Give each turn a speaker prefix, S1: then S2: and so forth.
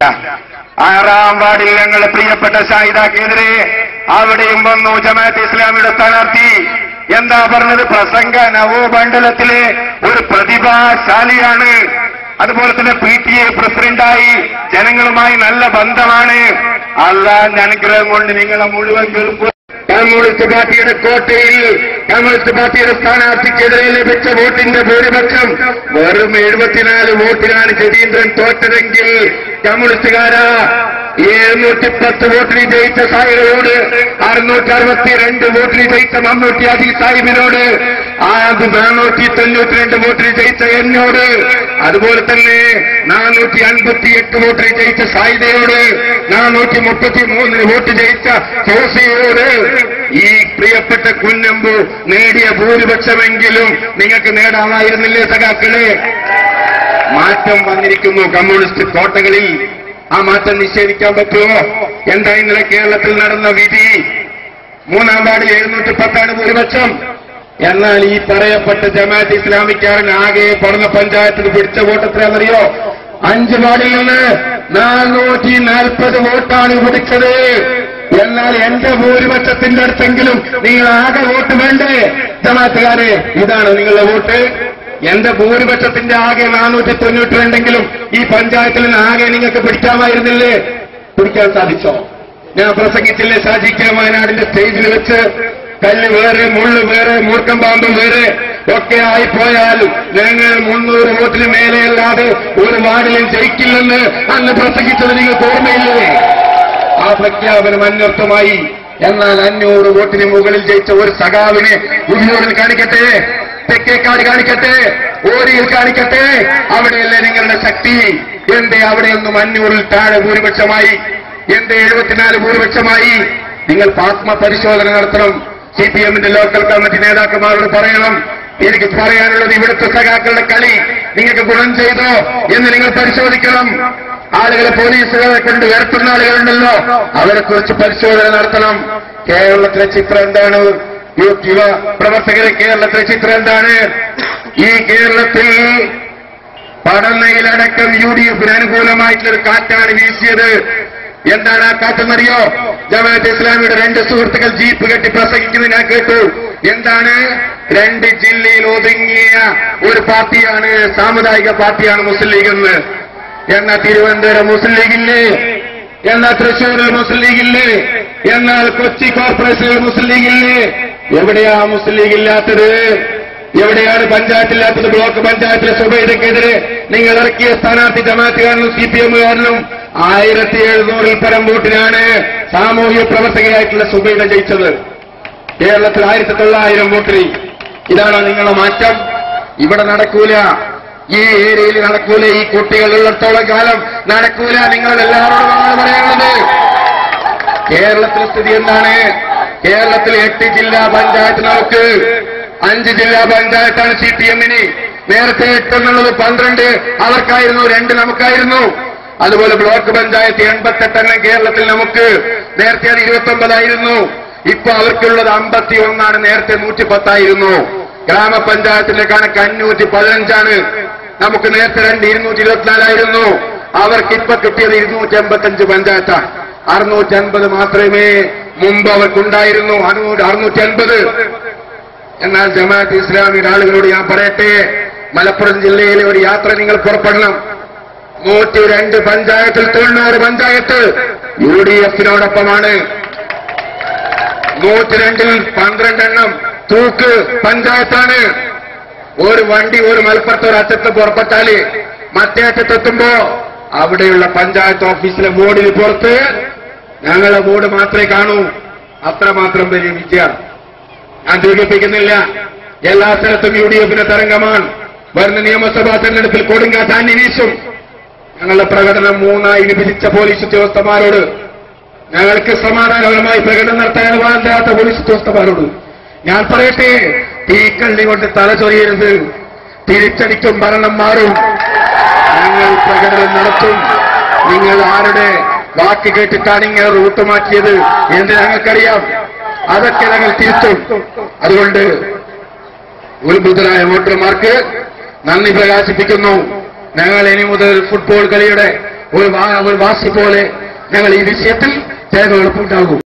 S1: ആറാം വാർഡിൽ ഞങ്ങളുടെ പ്രിയപ്പെട്ട ഷാഹിദാക്കെതിരെ അവിടെയും വന്നു ജമാഅത്ത് ഇസ്ലാമിയുടെ സ്ഥാനാർത്ഥി എന്താ പറഞ്ഞത് പ്രസംഗ നവോമണ്ഡലത്തിലെ ഒരു പ്രതിഭാശാലിയാണ് അതുപോലെ തന്നെ പി ടി എ പ്രസിഡന്റായി ജനങ്ങളുമായി നല്ല ബന്ധമാണ് അള്ളാന്റെ അനുഗ്രഹം കൊണ്ട് നിങ്ങളെ മുഴുവൻ കേൾക്കും കമ്മ്യൂണിസ്റ്റ് പാർട്ടിയുടെ കോട്ടയിൽ കമ്മ്യൂണിസ്റ്റ് പാർട്ടിയുടെ സ്ഥാനാർത്ഥിക്കെതിരെ ലഭിച്ച വോട്ടിന്റെ ഭൂരിപക്ഷം വെറും എഴുപത്തിനാല് വോട്ടിനാണ് ജതീന്ദ്രൻ തോറ്റതെങ്കിൽ കമ്മ്യൂണിസ്റ്റുകാരാ എഴുന്നൂറ്റി പത്ത് വോട്ടിന് ജയിച്ച സാഹിബിനോട് അറുന്നൂറ്റി അറുപത്തിരണ്ട് വോട്ടിന് ജയിച്ച മമ്മൂട്ടി അതി സാഹിബിനോട് ആദ്യ നാനൂറ്റി തൊണ്ണൂറ്റി രണ്ട് വോട്ടിന് ജയിച്ച എന്നോട് അതുപോലെ തന്നെ നാനൂറ്റി അൻപത്തി എട്ട് വോട്ടിന് ജയിച്ച സായിദയോട് നാനൂറ്റി മുപ്പത്തി മൂന്നിന് വോട്ട് ജയിച്ച ജോസിയോട് ഈ പ്രിയപ്പെട്ട കുഞ്ഞമ്പു നേടിയ ഭൂരിപക്ഷമെങ്കിലും നിങ്ങൾക്ക് നേടാമായിരുന്നില്ലേ സഖാക്കളെ മാറ്റം വന്നിരിക്കുന്നു കമ്മ്യൂണിസ്റ്റ് കോട്ടകളിൽ ആ മാറ്റം നിഷേധിക്കാൻ പറ്റുമോ എന്താ ഇന്നലെ കേരളത്തിൽ നടന്ന വിധി മൂന്നാം വാർഡിൽ എഴുന്നൂറ്റി പത്താണ് ഭൂരിപക്ഷം എന്നാൽ ഈ പറയപ്പെട്ട ജമാഅത്ത് ഇസ്ലാമിക്കാരൻ ആകെ പറഞ്ഞ പഞ്ചായത്തിൽ പിടിച്ച വോട്ട് എത്രയാണെന്നറിയോ അഞ്ച് വാർഡിൽ നിന്ന് നാനൂറ്റി നാൽപ്പത് വോട്ടാണ് പിടിച്ചത് എന്നാൽ എന്റെ ഭൂരിപക്ഷത്തിന്റെ അടുത്തെങ്കിലും നിങ്ങൾ ആകെ വോട്ട് വേണ്ടേ ജമാഅത്തുകാരെ ഇതാണ് നിങ്ങളുടെ വോട്ട് എന്റെ ഭൂരിപക്ഷത്തിന്റെ ആകെ നാനൂറ്റി തൊണ്ണൂറ്റി രണ്ടെങ്കിലും ഈ പഞ്ചായത്തിൽ നിന്ന് ആകെ നിങ്ങൾക്ക് പിടിക്കാമായിരുന്നില്ലേ പിടിക്കാൻ സാധിച്ചോ ഞാൻ പ്രസംഗിച്ചില്ലേ ഷാജി കെ വയനാടിന്റെ സ്റ്റേജിൽ വെച്ച് കല്ല് വേറെ മുള്ളു വേറെ മൂർക്കം പാമ്പ് വേറെ ഒക്കെ ആയിപ്പോയാലും ഞങ്ങൾ മുന്നൂറ് വോട്ടിന് മേലെയല്ലാതെ ഒരു വാർഡിലും ജയിക്കില്ലെന്ന് അന്ന് പ്രസംഗിച്ചത് നിങ്ങൾക്ക് ഓർമ്മയില്ലേ ആ പ്രഖ്യാപനം അന്വർത്ഥമായി എന്നാൽ അഞ്ഞൂറ് വോട്ടിന് മുകളിൽ ജയിച്ച ഒരു സഖാവിനെ ഉള്ളൂരിൽ കാണിക്കട്ടെ തെക്കേക്കാട് കാണിക്കട്ടെ ഓരിയിൽ കാണിക്കട്ടെ അവിടെയല്ലേ നിങ്ങളുടെ ശക്തി എന്തേ അവിടെയൊന്നും അഞ്ഞൂറിൽ താഴെ ഭൂരിപക്ഷമായി എന്തേ എഴുപത്തിനാല് ഭൂരിപക്ഷമായി നിങ്ങൾ ആത്മ പരിശോധന നടത്തണം സി പി എമ്മിന്റെ ലോക്കൽ കമ്മിറ്റി നേതാക്കന്മാരോട് പറയണം എനിക്ക് പറയാനുള്ളത് ഇവിടുത്തെ സഖാക്കളുടെ കളി നിങ്ങൾക്ക് ഗുണം ചെയ്തോ എന്ന് നിങ്ങൾ പരിശോധിക്കണം ആളുകളെ പോലീസുകളെ കൊണ്ട് ഉയർത്തുന്ന ആളുകളുണ്ടല്ലോ അവരെ കുറിച്ച് പരിശോധന നടത്തണം കേരളത്തിലെ ചിത്രം എന്താണ് യൂത്ത് യുവ പ്രവർത്തകരെ കേരളത്തിലെ ചിത്രം എന്താണ് ഈ കേരളത്തിൽ പഠനയിലടക്കം യു ഡി എഫിന് അനുകൂലമായിട്ടുള്ളൊരു കാറ്റാണ് വീശിയത് എന്താണ് ആ കാറ്റെന്നറിയോ ജമാഅത്ത് ഇസ്ലാമിയുടെ രണ്ട് സുഹൃത്തുക്കൾ ജീപ്പ് കെട്ടി പ്രസംഗിക്കുന്നത് ഞാൻ കേട്ടു എന്താണ് രണ്ട് ജില്ലയിൽ ഒതുങ്ങിയ ഒരു പാർട്ടിയാണ് സാമുദായിക പാർട്ടിയാണ് മുസ്ലിം ലീഗ് എന്ന് എന്നാൽ തിരുവനന്തപുരം മുസ്ലിം ലീഗില്ലേ എന്നാൽ തൃശ്ശൂരിൽ മുസ്ലിം ലീഗില്ലേ എന്നാൽ കൊച്ചി കോർപ്പറേഷനിൽ മുസ്ലിം ലീഗില്ലേ എവിടെയാ മുസ്ലിം ലീഗ് ഇല്ലാത്തത് എവിടെയാണ് പഞ്ചായത്തില്ലാത്തത് ബ്ലോക്ക് പഞ്ചായത്തിലെ സുബൈദക്കെതിരെ നിങ്ങൾ ഇറക്കിയ സ്ഥാനാർത്ഥി ജമാഅത്തുകാരനും സി പി എമ്മുകാരനും ആയിരത്തി എഴുന്നൂറിൽ പരം വോട്ടിനാണ് സാമൂഹ്യ പ്രവർത്തകയായിട്ടുള്ള സുബൈദ ജയിച്ചത് കേരളത്തിൽ ആയിരത്തി തൊള്ളായിരം വോട്ടിൽ ഇതാണോ നിങ്ങളുടെ മാറ്റം ഇവിടെ നടക്കൂല ഈ ഏരിയയിൽ നടക്കൂല ഈ കുട്ടികളുള്ളിടത്തോളം കാലം നടക്കൂല നിങ്ങൾ എല്ലാവരോടുമാണ് പറയാനുള്ളത് കേരളത്തിലെ സ്ഥിതി എന്താണ് കേരളത്തിൽ എട്ട് ജില്ലാ പഞ്ചായത്ത് നമുക്ക് അഞ്ച് ജില്ലാ പഞ്ചായത്താണ് സി പി എമ്മിന് നേരത്തെ എട്ടെന്നുള്ളത് പന്ത്രണ്ട് അവർക്കായിരുന്നു രണ്ട് നമുക്കായിരുന്നു അതുപോലെ ബ്ലോക്ക് പഞ്ചായത്ത് എൺപത്തെട്ടെണ്ണം കേരളത്തിൽ നമുക്ക് നേരത്തെ അത് ഇരുപത്തി ഒമ്പതായിരുന്നു ഇപ്പൊ അവർക്കുള്ളത് അമ്പത്തി ഒന്നാണ് നേരത്തെ നൂറ്റി പത്തായിരുന്നു ഗ്രാമപഞ്ചായത്തിന്റെ കണക്ക് അഞ്ഞൂറ്റി പതിനഞ്ചാണ് നമുക്ക് നേരത്തെ രണ്ട് ഇരുന്നൂറ്റി ഇരുപത്തിനാലായിരുന്നു അവർക്ക് ഇപ്പൊ കിട്ടിയത് ഇരുന്നൂറ്റി എൺപത്തഞ്ച് പഞ്ചായത്താണ് അറുന്നൂറ്റി അൻപത് മാത്രമേ മുമ്പ് അവർക്കുണ്ടായിരുന്നു അറുന്നൂറ്റി അൻപത് എന്നാൽ ജമാഅത്ത് ഇസ്ലാമിയുടെ ആളുകളോട് ഞാൻ പറയട്ടെ മലപ്പുറം ജില്ലയിലെ ഒരു യാത്ര നിങ്ങൾ പുറപ്പെടണം നൂറ്റി രണ്ട് പഞ്ചായത്തിൽ തൊണ്ണൂറ് പഞ്ചായത്ത് യു ഡി എഫിനോടൊപ്പമാണ് നൂറ്റിരണ്ടിൽ പന്ത്രണ്ടെണ്ണം തൂക്ക് പഞ്ചായത്താണ് ഒരു വണ്ടി ഒരു മലപ്പുറത്ത് ഒരു അറ്റത്ത് പുറപ്പെട്ടാല് മറ്റേ അറ്റത്തെത്തുമ്പോ അവിടെയുള്ള പഞ്ചായത്ത് ഓഫീസിലെ ബോർഡിന് പുറത്ത് ഞങ്ങളുടെ ബോർഡ് മാത്രമേ കാണൂ അത്രമാത്രം വലിയ വിജയം ഞാൻ ദീപിപ്പിക്കുന്നില്ല എല്ലാ സ്ഥലത്തും യു ഡി എഫിന്റെ തരംഗമാണ് വരുന്ന നിയമസഭാ തെരഞ്ഞെടുപ്പിൽ കൊടുങ്കാറ്റ് അന്നി വീശും ഞങ്ങളുടെ പ്രകടനം മൂന്നായി വിഭജിച്ച പോലീസ് ഉദ്യോഗസ്ഥന്മാരോട് ഞങ്ങൾക്ക് സമാധാനപരമായി പ്രകടനം നടത്താൻ വാണ്ടാത്ത പോലീസ് ഉദ്യോഗസ്ഥന്മാരോട് ഞാൻ പറയട്ടെ തീക്കള്ളി കൊണ്ട് തല ചൊറിയരുത് തിരിച്ചടിക്കും ഭരണം മാറും ഞങ്ങൾ പ്രകടനം നടത്തും നിങ്ങൾ ആരുടെ വാക്ക് കേട്ടിട്ടാണ് ഇങ്ങനെ റൂട്ട് മാറ്റിയത് എന്ന് ഞങ്ങൾക്കറിയാം അതൊക്കെ ഞങ്ങൾ തിരുത്തും അതുകൊണ്ട് ഉത്ബുദ്ധരായ വോട്ടർമാർക്ക് നന്ദി പ്രകാശിപ്പിക്കുന്നു ഞങ്ങൾ ഇനി മുതൽ ഫുട്ബോൾ കളിയുടെ
S2: ഒരു വാ- ഒരു വാശി പോലെ ഞങ്ങൾ ഈ വിഷയത്തിൽ രേഖകളുണ്ടാകും